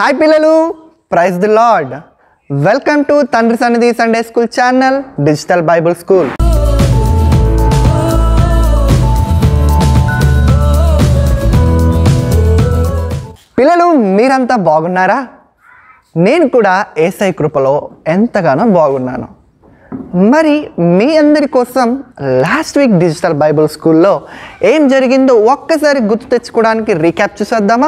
Hi పిల్లలు praise the Lord welcome to Tandri Sannidhi Sunday school channel digital Bible school పిల్లలు మీరంతా బాగున్నారా నేను కూడా ఏసై కృపలో ఎంతగానో బాగున్నాను మరి మీ అందరి కోసం లాస్ట్ వీక్ డిజిటల్ బైబుల్ స్కూల్లో ఏం జరిగిందో ఒక్కసారి గుర్తు తెచ్చుకోవడానికి రీక్యాప్ చూసేద్దామా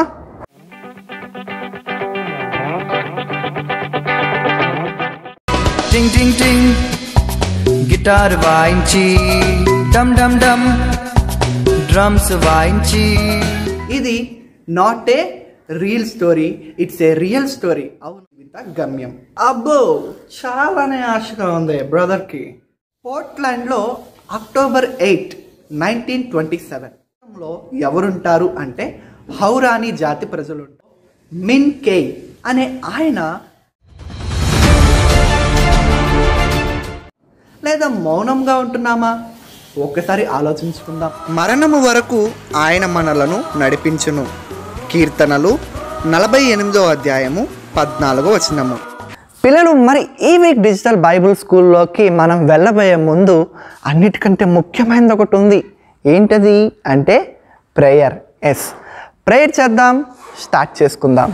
టింగ్ టింగ్ టింగ్ గిటార్ వాయించి డమ్ డమ్ డమ్ డ్రమ్స్ వాయించి ఇది not a real story it's a real story అవును విత గమ్యం అబ్బో చాలానే ఆశగా ఉంది బ్రదర్కి పోర్ట్లాండ్లో అక్టోబర్ ఎయిట్ నైన్టీన్ ట్వంటీ సెవెన్లో ఎవరుంటారు అంటే హౌరాని జాతి ప్రజలు మిన్ కే అనే ఆయన లేదా మౌనంగా ఉంటున్నామా ఒక్కసారి ఆలోచించుకుందాం మరణము వరకు ఆయన మనలను నడిపించును కీర్తనలు నలభై ఎనిమిదో అధ్యాయము పద్నాలుగో వచనము పిల్లలు మరి ఈ వీక్ డిజిటల్ బైబుల్ స్కూల్లోకి మనం వెళ్ళబోయే ముందు అన్నిటికంటే ముఖ్యమైనది ఒకటి ఉంది ఏంటది అంటే ప్రేయర్ ఎస్ ప్రేయర్ చేద్దాం స్టార్ట్ చేసుకుందాం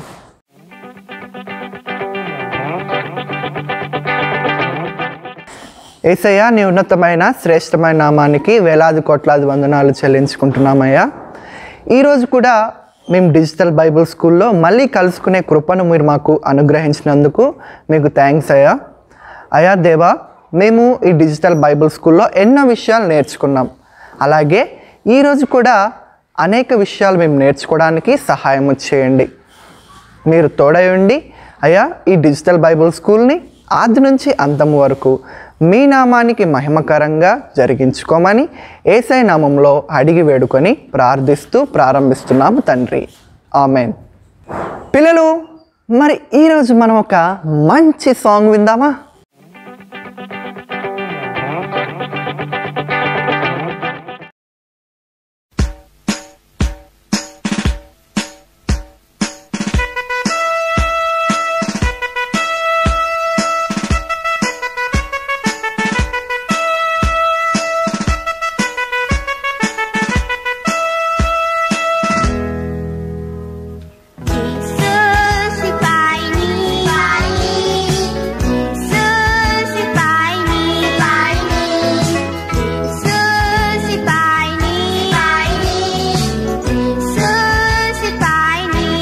ఏసయ్య నీ ఉన్నతమైన శ్రేష్టమైన నామానికి వేలాది కోట్లాది వందనాలు చెల్లించుకుంటున్నామయ్యా ఈరోజు కూడా మేము డిజిటల్ బైబుల్ స్కూల్లో మళ్ళీ కలుసుకునే కృపను మీరు మాకు అనుగ్రహించినందుకు మీకు థ్యాంక్స్ అయ్యా అయా దేవా మేము ఈ డిజిటల్ బైబుల్ స్కూల్లో ఎన్నో విషయాలు నేర్చుకున్నాం అలాగే ఈరోజు కూడా అనేక విషయాలు మేము నేర్చుకోవడానికి సహాయం చేయండి మీరు తోడై ఉండి అయ్యా ఈ డిజిటల్ బైబుల్ స్కూల్ని ఆది నుంచి అంతం వరకు మీ నామానికి మహిమకరంగా జరిగించుకోమని ఏసై నామంలో అడిగి వేడుకొని ప్రార్థిస్తూ ప్రారంభిస్తున్నాము తండ్రి ఆమెన్ పిల్లలు మరి ఈరోజు మనం ఒక మంచి సాంగ్ విందామా Yesus sipai ni, Yesus sipai ni, Yesus sipai ni, Yesus sipai ni.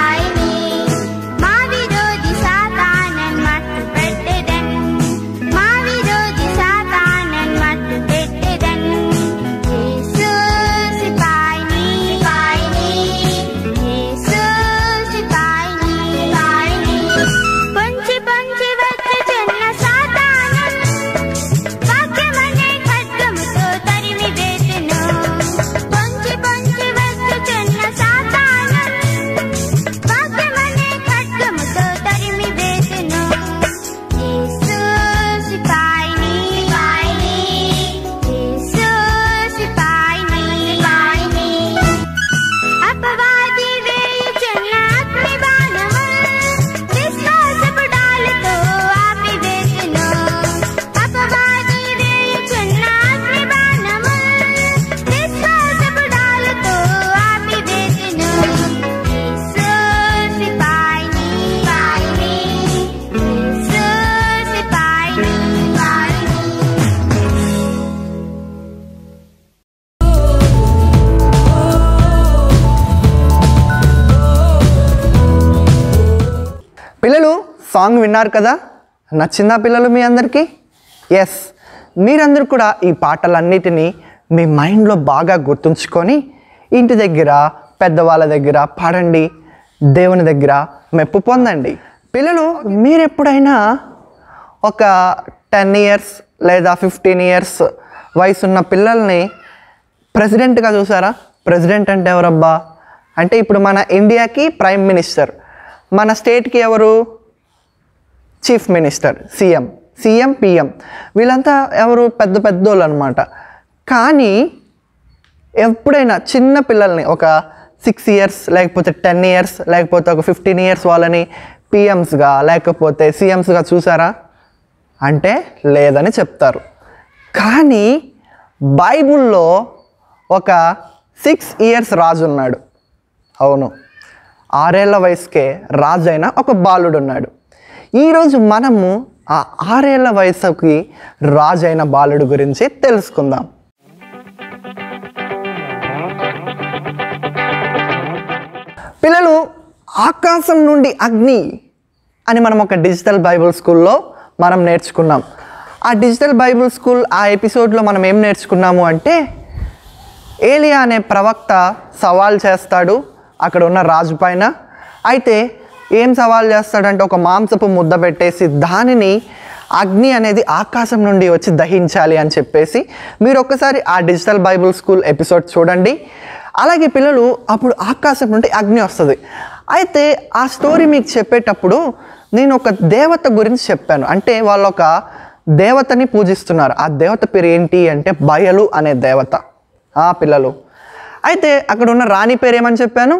మా విరోధి సాతానన్ మట్టు పెట్టెదన్ మా విరోధి సాతానన్ మట్టు పెట్టెదన్ యేసూస్ సిపాయిని యేసూస్ సిపాయిని పొంచి పొంచి వచ్చుచున్న సాతానన్ వాక్యమనే ఖడ్గముతో తరిమి వేసెను పొంచి పొంచి వచ్చుచున్న సాతానన్ వాక్యమనే ఖడ్గముతో తరిమి వేసెను యేసూస్ సిపాయిని యేసూస్ సిపాయిని అపవాది వేయుచున్న అగ్ని బాణము విశ్వాసపు డాలుతో ఆపివేసెను అపవాది వేయుచున్న అగ్ని బాణము విశ్వాసపు డాలుతో ఆపివేసెను యేసూస్ సిపాయిని యేసూస్ సిపాయిని పిల్లలు సాంగ్ విన్నారు కదా నచ్చిందా పిల్లలు మీ అందరికీ ఎస్ మీరందరూ కూడా ఈ పాటలన్నిటినీ మీ మైండ్లో బాగా గుర్తుంచుకొని ఇంటి దగ్గర పెద్దవాళ్ళ దగ్గర పాడండి దేవుని దగ్గర మెప్పు పొందండి పిల్లలు మీరు ఎప్పుడైనా ఒక టెన్ ఇయర్స్ లేదా ఫిఫ్టీన్ ఇయర్స్ వయసున్న పిల్లల్ని ప్రెసిడెంట్గా చూసారా ప్రెసిడెంట్ అంటే ఎవరబ్బా అంటే ఇప్పుడు మన ఇండియాకి ప్రైమ్ మినిస్టర్ మన స్టేట్కి ఎవరు chief minister CM CM PM వీళ్ళంతా ఎవరు పెద్ద పెద్దోళ్ళు అనమాట కానీ ఎప్పుడైనా చిన్న పిల్లల్ని ఒక సిక్స్ ఇయర్స్ లేకపోతే టెన్ ఇయర్స్ లేకపోతే ఒక ఫిఫ్టీన్ ఇయర్స్ వాళ్ళని పిఎమ్స్గా లేకపోతే సీఎమ్స్గా చూసారా అంటే లేదని చెప్తారు కానీ బైబిల్లో ఒక సిక్స్ ఇయర్స్ రాజు ఉన్నాడు అవును ఆరేళ్ల వయసుకే రాజు అయిన ఒక బాలుడు ఉన్నాడు ఈరోజు మనము ఆ ఆరేళ్ల వయసుకి రాజు అయిన బాలుడు గురించి తెలుసుకుందాం పిల్లలు ఆకాశం నుండి అగ్ని అని మనం ఒక డిజిటల్ బైబిల్ స్కూల్లో మనం నేర్చుకున్నాం ఆ డిజిటల్ బైబిల్ స్కూల్ ఆ ఎపిసోడ్లో మనం ఏం నేర్చుకున్నాము అంటే ఏలియా అనే ప్రవక్త సవాల్ చేస్తాడు అక్కడ ఉన్న రాజు పైన అయితే ఏం సవాల్ చేస్తాడంటే ఒక మాంసపు ముద్ద పెట్టేసి దానిని అగ్ని అనేది ఆకాశం నుండి వచ్చి దహించాలి అని చెప్పేసి మీరు ఒక్కసారి ఆ డిజిటల్ బైబిల్ స్కూల్ ఎపిసోడ్ చూడండి అలాగే పిల్లలు అప్పుడు ఆకాశం నుండి అగ్ని వస్తుంది అయితే ఆ స్టోరీ మీకు చెప్పేటప్పుడు నేను ఒక దేవత గురించి చెప్పాను అంటే వాళ్ళు ఒక దేవతని పూజిస్తున్నారు ఆ దేవత పేరు ఏంటి అంటే బయలు అనే దేవత ఆ పిల్లలు అయితే అక్కడ ఉన్న రాణి పేరు ఏమని చెప్పాను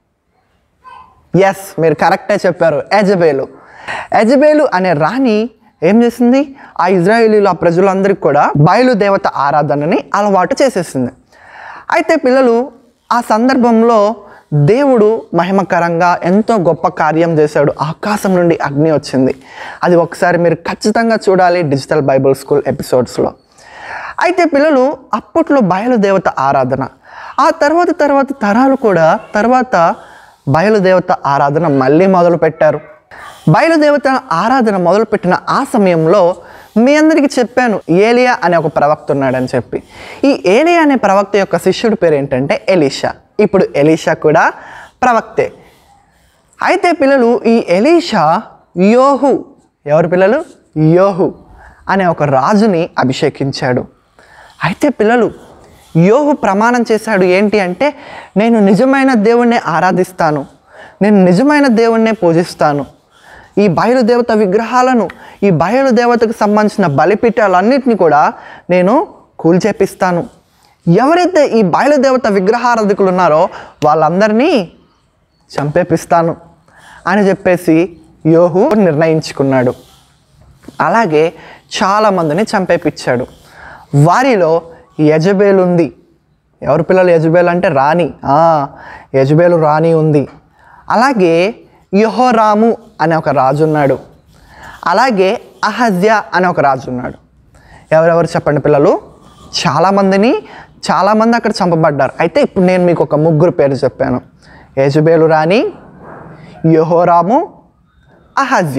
ఎస్ మీరు కరెక్టే చెప్పారు ఎజబేలు ఎజబేలు అనే రాణి ఏం చేసింది ఆ ఇజ్రాయేలీలు ఆ ప్రజలందరికీ కూడా బయలు దేవత ఆరాధనని అలవాటు చేసేసింది అయితే పిల్లలు ఆ సందర్భంలో దేవుడు మహిమకరంగా ఎంతో గొప్ప కార్యం చేశాడు ఆకాశం నుండి అగ్ని వచ్చింది అది ఒకసారి మీరు ఖచ్చితంగా చూడాలి డిజిటల్ బైబిల్ స్కూల్ ఎపిసోడ్స్లో అయితే పిల్లలు అప్పట్లో బయలుదేవత ఆరాధన ఆ తర్వాత తర్వాత తరాలు కూడా తర్వాత బయలుదేవత ఆరాధన మళ్ళీ మొదలు పెట్టారు బయలుదేవత ఆరాధన మొదలుపెట్టిన ఆ సమయంలో మీ అందరికీ చెప్పాను ఏలియా అనే ఒక ప్రవక్త ఉన్నాడని చెప్పి ఈ ఏలియా అనే ప్రవక్త యొక్క శిష్యుడి పేరు ఏంటంటే ఎలీషా ఇప్పుడు ఎలీషా కూడా ప్రవక్తే అయితే పిల్లలు ఈ ఎలీషా యోహు ఎవరు పిల్లలు యోహు అనే ఒక రాజుని అభిషేకించాడు అయితే పిల్లలు యోహు ప్రమాణం చేశాడు ఏంటి అంటే నేను నిజమైన దేవుణ్ణి ఆరాధిస్తాను నేను నిజమైన దేవుణ్ణే పూజిస్తాను ఈ బయలుదేవత విగ్రహాలను ఈ బయలుదేవతకు సంబంధించిన బలిపీఠాలన్నింటినీ కూడా నేను కూల్చేపిస్తాను ఎవరైతే ఈ బయలుదేవత విగ్రహారాధకులు ఉన్నారో వాళ్ళందరినీ చంపేపిస్తాను అని చెప్పేసి యోహు నిర్ణయించుకున్నాడు అలాగే చాలామందిని చంపేపించాడు వారిలో యజబేలు ఉంది ఎవరి పిల్లలు యజబేలు అంటే రాణి ఆ, యజబేలు రాణి ఉంది అలాగే యహోరాము అనే ఒక రాజు ఉన్నాడు అలాగే అహజ్య అనే ఒక రాజు ఉన్నాడు ఎవరెవరు చెప్పండి పిల్లలు చాలామందిని చాలామంది అక్కడ చంపబడ్డారు అయితే ఇప్పుడు నేను మీకు ఒక ముగ్గురు పేరు చెప్పాను యజబేలు రాణి యహోరాము అహజ్య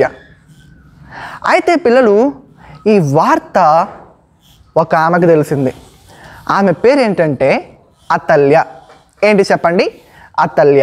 అయితే పిల్లలు ఈ వార్త ఒక ఆమెకు తెలిసింది ఆమె పేరు ఏంటంటే అతల్య ఏంటి చెప్పండి అతల్య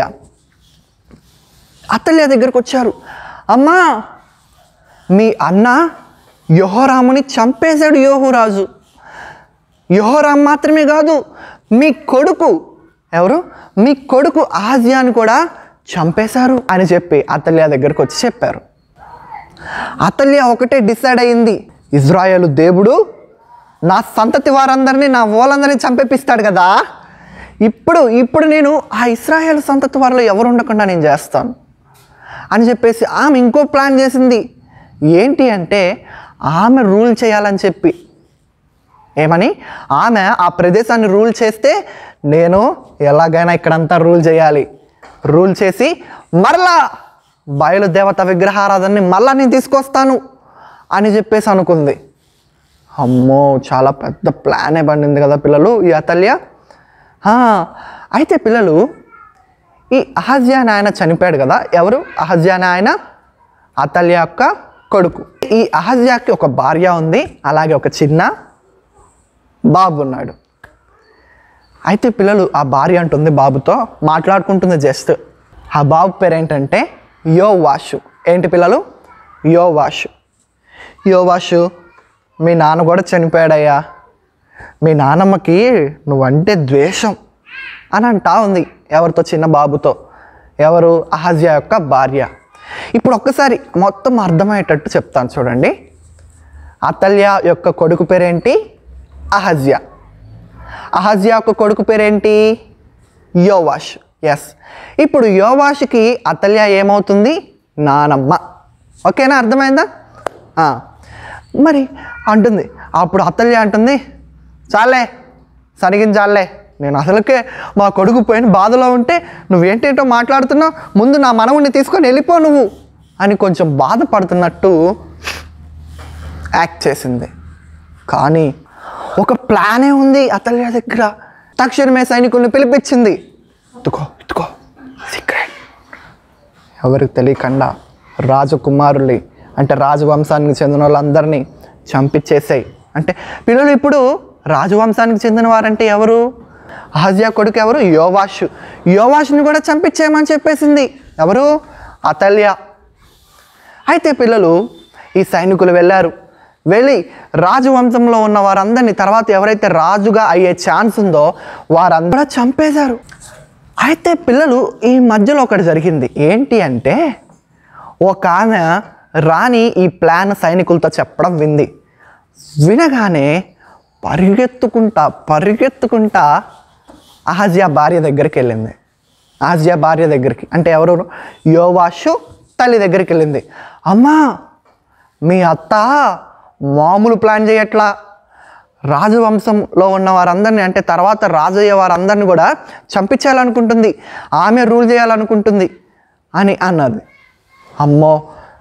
అతల్య దగ్గరకు వచ్చారు అమ్మా మీ అన్న యోహోరాముని చంపేశాడు యోహురాజు యోహోరామ్ మాత్రమే కాదు మీ కొడుకు ఎవరు మీ కొడుకు ఆజియాని కూడా చంపేశారు అని చెప్పి అతల్య దగ్గరకు వచ్చి చెప్పారు అతల్య ఒకటే డిసైడ్ అయింది ఇజ్రాయేలు దేవుడు నా సంతతి వారందరినీ నా ఓలందరినీ చంపేపిస్తాడు కదా ఇప్పుడు ఇప్పుడు నేను ఆ ఇస్రాయేల్ సంతతి వారిలో ఎవరు ఉండకుండా నేను చేస్తాను అని చెప్పేసి ఆమె ఇంకో ప్లాన్ చేసింది ఏంటి అంటే ఆమె రూల్ చేయాలని చెప్పి ఏమని ఆమె ఆ ప్రదేశాన్ని రూల్ చేస్తే నేను ఎలాగైనా ఇక్కడంతా రూల్ చేయాలి రూల్ చేసి మరలా బయలుదేవత విగ్రహారాధనని మళ్ళా నేను తీసుకొస్తాను అని చెప్పేసి అనుకుంది అమ్మో చాలా పెద్ద ప్లానే పండింది కదా పిల్లలు ఈ అతల్య ఆ, అయితే పిల్లలు ఈ అహజ్యా నాయన చనిపోయాడు కదా ఎవరు అహజ్యా నాయన అతల్య యొక్క కొడుకు ఈ అహజ్యాకి ఒక భార్య ఉంది అలాగే ఒక చిన్న బాబు ఉన్నాడు అయితే పిల్లలు ఆ భార్య అంటుంది బాబుతో మాట్లాడుకుంటుంది జస్ట్ ఆ బాబు పేరు ఏంటంటే యో వాషు ఏంటి పిల్లలు యో వాషు యో వాషు మీ నాన్న కూడా చనిపోయాడయ్యా మీ నాన్నమ్మకి నువ్వంటే ద్వేషం అని అంటా ఉంది ఎవరితో చిన్న బాబుతో ఎవరు అహజ్యా యొక్క భార్య ఇప్పుడు ఒక్కసారి మొత్తం అర్థమయ్యేటట్టు చెప్తాను చూడండి అతల్య యొక్క కొడుకు పేరేంటి అహజ్యా అహజ్యా యొక్క కొడుకు పేరేంటి యోవాష్ ఎస్ ఇప్పుడు యోవాషుకి అతల్య ఏమవుతుంది నానమ్మ ఓకేనా అర్థమైందా ఆ, మరి అంటుంది అప్పుడు అతల్య అంటుంది చాలే సరిగించాలే నేను అసలుకే మా కొడుకు పోయిన బాధలో ఉంటే నువ్వేంటేంటో మాట్లాడుతున్నావు ముందు నా మనవుని తీసుకొని వెళ్ళిపో నువ్వు అని కొంచెం బాధపడుతున్నట్టు యాక్ట్ చేసింది కానీ ఒక ప్లానే ఉంది అతల్య దగ్గర తక్షణమే సైనికుల్ని పిలిపించింది ఇతుకో ఇతుకో సీక్రెట్ ఎవరికి తెలియకుండా రాజకుమారుల్ని అంటే రాజవంశానికి చెందిన వాళ్ళందరినీ చంపించేసాయి అంటే పిల్లలు ఇప్పుడు రాజవంశానికి చెందిన వారంటే ఎవరు అహజ్యా కొడుకు ఎవరు యోవాషు యోవాషుని కూడా చంపించేయమని చెప్పేసింది ఎవరు అతల్య అయితే పిల్లలు ఈ సైనికులు వెళ్ళారు వెళ్ళి రాజవంశంలో ఉన్న వారందరినీ తర్వాత ఎవరైతే రాజుగా అయ్యే ఛాన్స్ ఉందో వారందరూ చంపేశారు అయితే పిల్లలు ఈ మధ్యలో ఒకటి జరిగింది ఏంటి అంటే ఒక ఆమె రాణి ఈ ప్లాన్ సైనికులతో చెప్పడం వింది వినగానే పరిగెత్తుకుంటా పరిగెత్తుకుంటా అహజ్యా భార్య దగ్గరికి వెళ్ళింది అహజ్యా భార్య దగ్గరికి అంటే ఎవరు యోవాషు తల్లి దగ్గరికి వెళ్ళింది అమ్మా మీ అత్త మామూలు ప్లాన్ చేయట్లా రాజవంశంలో ఉన్న వారందరినీ అంటే తర్వాత రాజు అయ్యే వారందరిని కూడా చంపించాలనుకుంటుంది ఆమె రూల్ చేయాలనుకుంటుంది అని అన్నది అమ్మో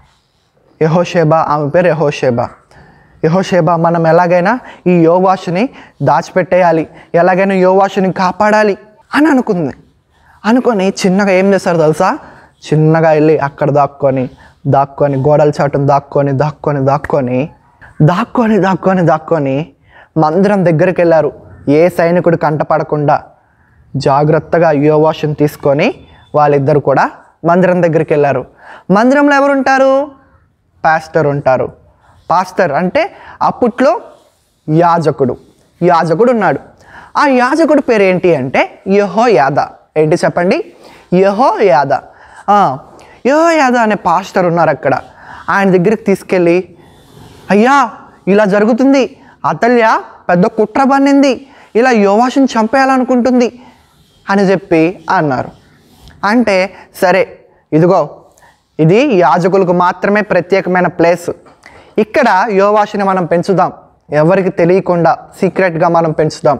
యహోషేబా ఆమె పేరు యహోషేబా యహోషేబా మనం ఎలాగైనా ఈ యోవాషుని దాచిపెట్టేయాలి ఎలాగైనా యోవాషుని కాపాడాలి అని అనుకుంది అనుకొని చిన్నగా ఏం చేస్తారు తెలుసా చిన్నగా వెళ్ళి అక్కడ దాక్కొని దాక్కొని గోడల చాటును దాక్కొని దాక్కొని దాక్కొని దాక్కొని దాక్కొని దాక్కొని మందిరం దగ్గరికి వెళ్ళారు ఏ సైనికుడు కంటపడకుండా జాగ్రత్తగా యోవాషుని తీసుకొని వాళ్ళిద్దరు కూడా మందిరం దగ్గరికి వెళ్ళారు మందిరంలో ఎవరు ఉంటారు పాస్టర్ ఉంటారు పాస్టర్ అంటే అప్పట్లో యాజకుడు యాజకుడు ఉన్నాడు ఆ యాజకుడు పేరు ఏంటి అంటే యహో యాద ఏంటి చెప్పండి యహో యాద ఆ, యహో యాద అనే పాస్టర్ ఉన్నారు అక్కడ ఆయన దగ్గరికి తీసుకెళ్ళి అయ్యా ఇలా జరుగుతుంది అతల్య పెద్ద కుట్ర పన్నింది ఇలా యోవాషుని చంపేయాలనుకుంటుంది అని చెప్పి అన్నారు అంటే సరే ఇదిగో ఇది యాజకులకు మాత్రమే ప్రత్యేకమైన ప్లేస్ ఇక్కడ యోవాషుని మనం పెంచుదాం ఎవరికి తెలియకుండా సీక్రెట్గా మనం పెంచుదాం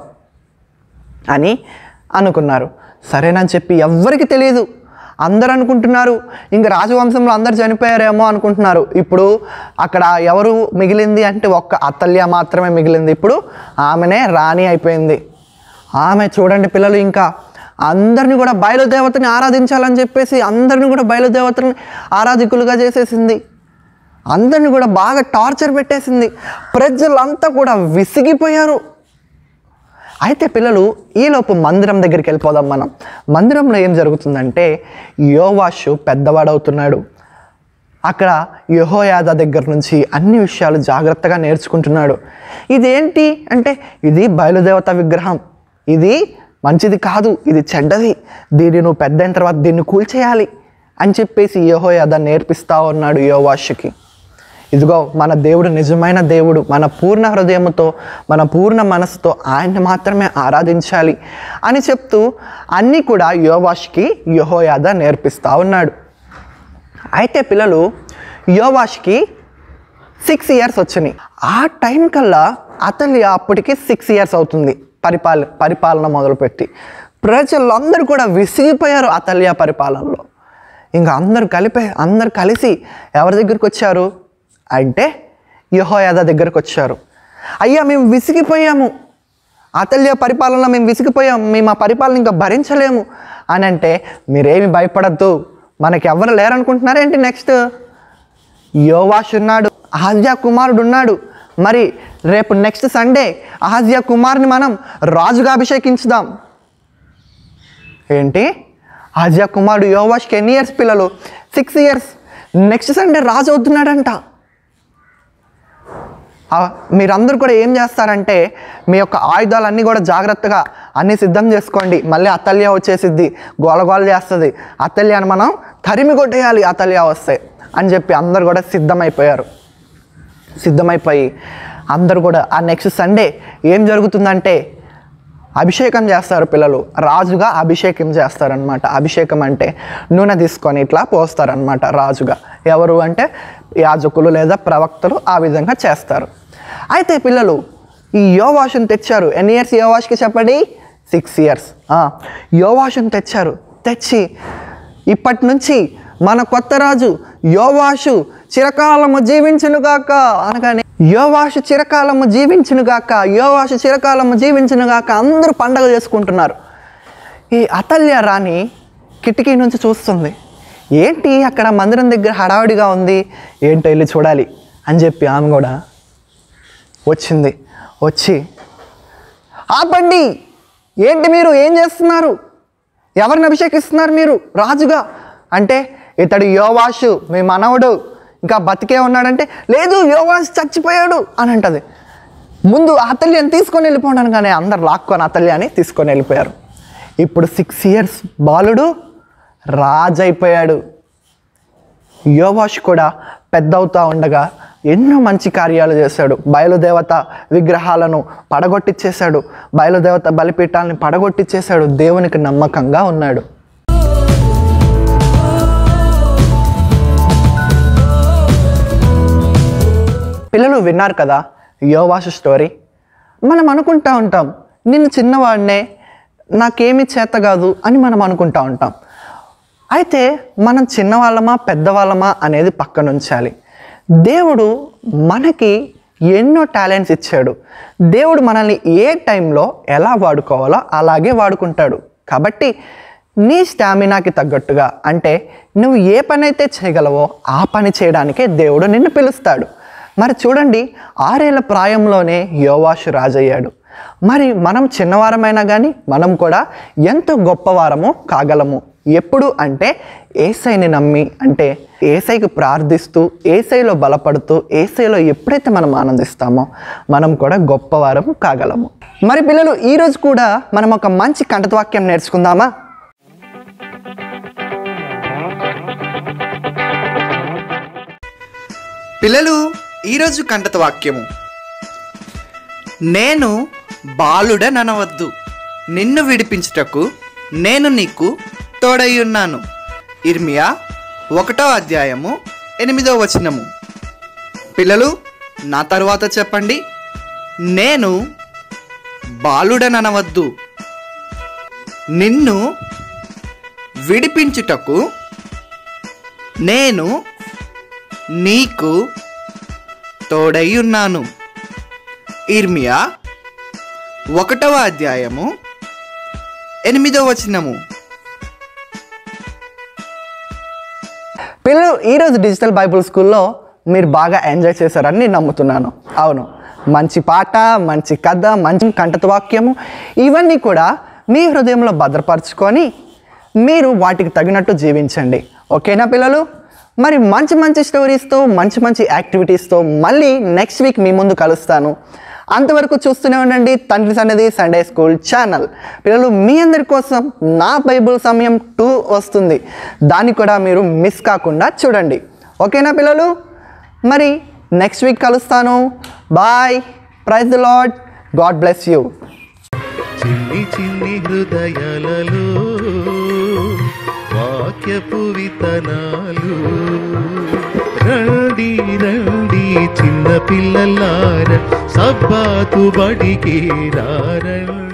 అని అనుకున్నారు సరేనని చెప్పి ఎవ్వరికి తెలియదు అందరు అనుకుంటున్నారు ఇంక రాజవంశంలో అందరు చనిపోయారేమో అనుకుంటున్నారు ఇప్పుడు అక్కడ ఎవరు మిగిలింది అంటే ఒక్క అతల్య మాత్రమే మిగిలింది ఇప్పుడు ఆమెనే రాణి అయిపోయింది ఆమె చూడండి పిల్లలు ఇంకా అందరిని కూడా బయలుదేవతని ఆరాధించాలని చెప్పేసి అందరిని కూడా బయలుదేవతని ఆరాధికులుగా చేసేసింది అందరిని కూడా బాగా టార్చర్ పెట్టేసింది ప్రజలంతా కూడా విసిగిపోయారు అయితే పిల్లలు ఈలోపు మందిరం దగ్గరికి వెళ్ళిపోదాం మనం మందిరంలో ఏం జరుగుతుందంటే యోవాషు పెద్దవాడవుతున్నాడు అక్కడ యహోయాద దగ్గర నుంచి అన్ని విషయాలు జాగ్రత్తగా నేర్చుకుంటున్నాడు ఇదేంటి అంటే ఇది బయలుదేవత విగ్రహం ఇది మంచిది కాదు ఇది చెడ్డది దీన్ని నువ్వు పెద్ద అయిన తర్వాత దీన్ని కూల్చేయాలి అని చెప్పేసి యహోయాద నేర్పిస్తా ఉన్నాడు యోవాషుకి ఇదిగో మన దేవుడు నిజమైన దేవుడు మన పూర్ణ హృదయంతో మన పూర్ణ మనసుతో ఆయన్ని మాత్రమే ఆరాధించాలి అని చెప్తూ అన్నీ కూడా యోవాష్కి యహోయాద నేర్పిస్తూ ఉన్నాడు అయితే పిల్లలు యోవాష్కి సిక్స్ ఇయర్స్ వచ్చినాయి ఆ టైం కల్లా అతలి అప్పటికి సిక్స్ ఇయర్స్ అవుతుంది పరిపాల పరిపాలన మొదలుపెట్టి ప్రజలందరూ కూడా విసిగిపోయారు అతల్య పరిపాలనలో ఇంకా అందరు కలిపే అందరు కలిసి ఎవరి దగ్గరికి వచ్చారు అంటే యహోయాద దగ్గరకు వచ్చారు అయ్యా మేము విసిగిపోయాము అతల్య పరిపాలనలో మేము విసిగిపోయాం మేము ఆ పరిపాలన ఇంకా భరించలేము అని అంటే మీరేమి భయపడద్దు మనకి ఎవరు లేరనుకుంటున్నారేంటి నెక్స్ట్ యోవాష్ ఉన్నాడు అహజ్యా కుమారుడు ఉన్నాడు మరి రేపు నెక్స్ట్ సండే అహజ్యా కుమార్ని మనం రాజుగా అభిషేకించుదాం ఏంటి అహజ్యా కుమారుడు యోవాష్కి ఎన్ని ఇయర్స్ పిల్లలు సిక్స్ ఇయర్స్ నెక్స్ట్ సండే రాజు అవుతున్నాడంట ఆ, మీరందరూ కూడా ఏం చేస్తారంటే మీ యొక్క ఆయుధాలన్నీ కూడా జాగ్రత్తగా అన్నీ సిద్ధం చేసుకోండి మళ్ళీ అతల్య వచ్చేసిద్ది గోలగోల చేస్తుంది అతల్యాన్ని మనం తరిమి కొట్టేయాలి అతల్య వస్తే అని చెప్పి అందరు కూడా సిద్ధమైపోయారు సిద్ధమైపోయి అందరు కూడా ఆ నెక్స్ట్ సండే ఏం జరుగుతుందంటే అభిషేకం చేస్తారు పిల్లలు రాజుగా అభిషేకం చేస్తారనమాట అభిషేకం అంటే నూనె తీసుకొని ఇట్లా పోస్తారనమాట రాజుగా ఎవరు అంటే యాజకులు లేదా ప్రవక్తలు ఆ విధంగా చేస్తారు అయితే పిల్లలు ఈ యోవాషుని తెచ్చారు ఎన్ని ఇయర్స్ యోవాష్కి చెప్పండి సిక్స్ ఇయర్స్ యోవాషుని తెచ్చారు తెచ్చి ఇప్పటి నుంచి మన కొత్త రాజు యోవాషు చిరకాలము జీవించునుగాక అనగానే యోవాషు చిరకాలము జీవించునుగాక యోవాషు చిరకాలము జీవించునుగాక అందరూ పండగ చేసుకుంటున్నారు ఈ అతల్య రాణి కిటికీ నుంచి చూస్తుంది ఏంటి అక్కడ మందిరం దగ్గర హడావుడిగా ఉంది ఏంటో వెళ్ళి చూడాలి అని చెప్పి ఆమె కూడా వచ్చింది వచ్చి ఆపండి ఏంటి మీరు ఏం చేస్తున్నారు ఎవరిని అభిషేకిస్తున్నారు మీరు రాజుగా అంటే ఇతడు యోవాషు మీ మనవడు ఇంకా బతికే ఉన్నాడంటే లేదు యోవాషు చచ్చిపోయాడు అని అంటది ముందు అతల్యాన్ని తీసుకొని వెళ్ళిపోయాను కానీ అందరు లాక్కొని అతల్యాన్ని తీసుకొని వెళ్ళిపోయారు ఇప్పుడు సిక్స్ ఇయర్స్ బాలుడు రాజు అయిపోయాడు యోవాష్ కూడా పెద్ద అవుతా ఉండగా ఎన్నో మంచి కార్యాలు చేశాడు బయలుదేవత విగ్రహాలను పడగొట్టిచ్చేశాడు బయలుదేవత బలిపీఠాలని పడగొట్టిచ్చేశాడు దేవునికి నమ్మకంగా ఉన్నాడు పిల్లలు విన్నారు కదా యోవాషు స్టోరీ మనం అనుకుంటా ఉంటాం నేను చిన్నవాడినే నాకేమీ చేత కాదు అని మనం అనుకుంటా ఉంటాం అయితే మనం చిన్నవాళ్ళమా పెద్దవాళ్ళమా అనేది పక్కన ఉంచాలి దేవుడు మనకి ఎన్నో టాలెంట్స్ ఇచ్చాడు దేవుడు మనల్ని ఏ టైంలో ఎలా వాడుకోవాలో అలాగే వాడుకుంటాడు కాబట్టి నీ స్టామినాకి తగ్గట్టుగా అంటే నువ్వు ఏ పని అయితే చేయగలవో ఆ పని చేయడానికే దేవుడు నిన్ను పిలుస్తాడు మరి చూడండి ఆరేళ్ల ప్రాయంలోనే యోవాషు రాజయ్యాడు మరి మనం చిన్నవారమైనా కానీ మనం కూడా ఎంతో గొప్పవారము కాగలము ఎప్పుడు అంటే ఏసైని నమ్మి అంటే ఏసైకి ప్రార్థిస్తూ ఏసైలో బలపడుతూ ఏసైలో ఎప్పుడైతే మనం ఆనందిస్తామో మనం కూడా గొప్పవారం కాగలము మరి పిల్లలు ఈరోజు కూడా మనం ఒక మంచి కంఠత్వాక్యం నేర్చుకుందామా పిల్లలు ఈరోజు కంటత వాక్యము నేను బాలుడననవద్దు నిన్ను విడిపించుటకు నేను నీకు తోడయ్యున్నాను ఇర్మియా ఒకటో అధ్యాయము ఎనిమిదో వచనము పిల్లలు నా తరువాత చెప్పండి నేను బాలుడననవద్దు నిన్ను విడిపించుటకు నేను నీకు తోడై ఉన్నాను ఇర్మియా ఒకటవ అధ్యాయము ఎనిమిదవ వచనము పిల్లలు ఈరోజు డిజిటల్ బైబుల్ స్కూల్లో మీరు బాగా ఎంజాయ్ చేశారని నేను నమ్ముతున్నాను అవును మంచి పాట మంచి కథ మంచి కంఠత్వాక్యము ఇవన్నీ కూడా మీ హృదయంలో భద్రపరచుకొని మీరు వాటికి తగినట్టు జీవించండి ఓకేనా పిల్లలు మరి మంచి మంచి స్టోరీస్తో మంచి మంచి యాక్టివిటీస్తో మళ్ళీ నెక్స్ట్ వీక్ మీ ముందు కలుస్తాను అంతవరకు చూస్తూనే ఉండండి తండ్రి సన్నది సండే స్కూల్ ఛానల్ పిల్లలు మీ అందరి కోసం నా బైబుల్ సమయం టూ వస్తుంది దాన్ని కూడా మీరు మిస్ కాకుండా చూడండి ఓకేనా పిల్లలు మరి నెక్స్ట్ వీక్ కలుస్తాను bye praise the Lord God bless you చిన్ని చిన్ని హృదయాలలో వాక్యపు విత్తనాలు రండి రండి చిన్న పిల్లలార సబ్బాతు బడికి రండి